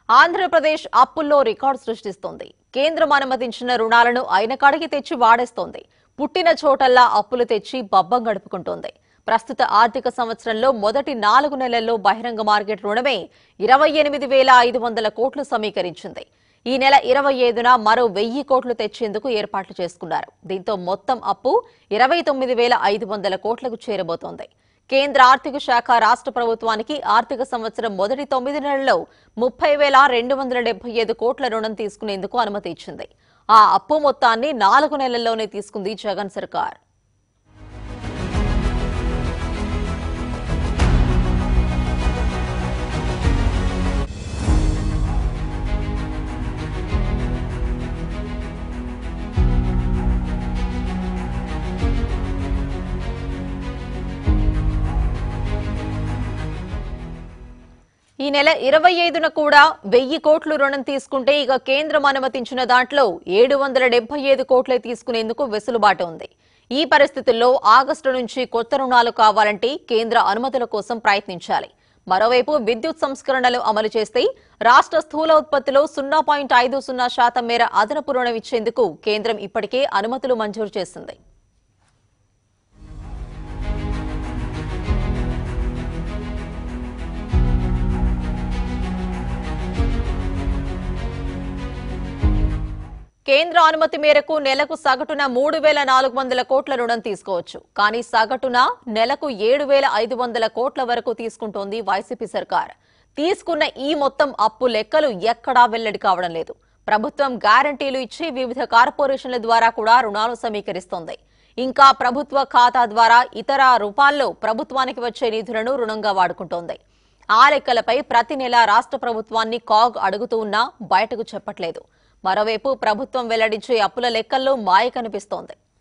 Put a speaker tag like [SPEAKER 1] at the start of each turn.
[SPEAKER 1] ఆంధ్రప్రదేశ్ అప్పుల్లో రికార్డు సృష్టిస్తోంది కేంద్రం అనుమతించిన రుణాలను అయిన కాడికి తెచ్చి వాడేస్తోంది పుట్టిన చోటల్లా అప్పులు తెచ్చి బబ్బం గడుపుకుంటోంది ప్రస్తుత ఆర్థిక సంవత్సరంలో మొదటి నాలుగు నెలల్లో బహిరంగ మార్కెట్ రుణమే ఇరవై ఎనిమిది వేల ఐదు వందల కోట్లు సమీకరించింది ఈ నెల ఇరవై ఐదున మరో వెయ్యి కోట్లు తెచ్చేందుకు ఏర్పాట్లు చేసుకున్నారు దీంతో మొత్తం అప్పు ఇరవై తొమ్మిది వేల ఐదు వందల కోట్లకు చేరబోతోంది కేంద్ర ఆర్థిక శాఖ రాష్ట్ర ప్రభుత్వానికి ఆర్థిక సంవత్సరం మొదటి తొమ్మిది నెలల్లో ముప్పై వేల రెండు వందల డెబ్బై ఐదు కోట్ల రుణం తీసుకునేందుకు అనుమతి ఇచ్చింది ఆ అప్పు మొత్తాన్ని నాలుగు నెలల్లోనే తీసుకుంది జగన్ సర్కార్ ఈ నెల ఇరవై ఐదున కూడా వెయ్యి కోట్లు రుణం తీసుకుంటే ఇక కేంద్రం అనుమతించిన దాంట్లో ఏడు వందల డెబ్బై ఐదు కోట్లే తీసుకునేందుకు వెసులుబాటు ఉంది ఈ పరిస్థితుల్లో ఆగస్టు నుంచి కొత్త రుణాలు కావాలంటే కేంద్ర అనుమతుల కోసం ప్రయత్నించాలి మరోవైపు విద్యుత్ సంస్కరణలు అమలు చేస్తే రాష్ట్ర స్థూల ఉత్పత్తిలో సున్నా పాయింట్ ఐదు సున్నా శాతం మేర అదనపు రుణం ఇచ్చేందుకు కేంద్రం ఇప్పటికే అనుమతులు మంజూరు చేసింది కేంద్ర అనుమతి మేరకు నెలకు సగటున మూడు వేల నాలుగు వందల కోట్ల రుణం తీసుకోవచ్చు కానీ సగటున నెలకు ఏడు వేల ఐదు వందల కోట్ల వరకు తీసుకుంటోంది వైసీపీ సర్కార్ తీసుకున్న ఈ మొత్తం అప్పు లెక్కలు ఎక్కడా వెల్లడి కావడం లేదు ప్రభుత్వం గ్యారంటీలు ఇచ్చి వివిధ కార్పొరేషన్ల ద్వారా కూడా రుణాలు సమీకరిస్తోంది ఇంకా ప్రభుత్వ ఖాతా ద్వారా ఇతర రూపాల్లో ప్రభుత్వానికి వచ్చే నిధులను రుణంగా వాడుకుంటోంది ఆ లెక్కలపై ప్రతి నెల రాష్ట్ర ప్రభుత్వాన్ని కాగ్ అడుగుతూ ఉన్నా బయటకు చెప్పట్లేదు మరోవైపు ప్రభుత్వం వెల్లడించే అప్పుల లెక్కల్లో మాయ కనిపిస్తోంది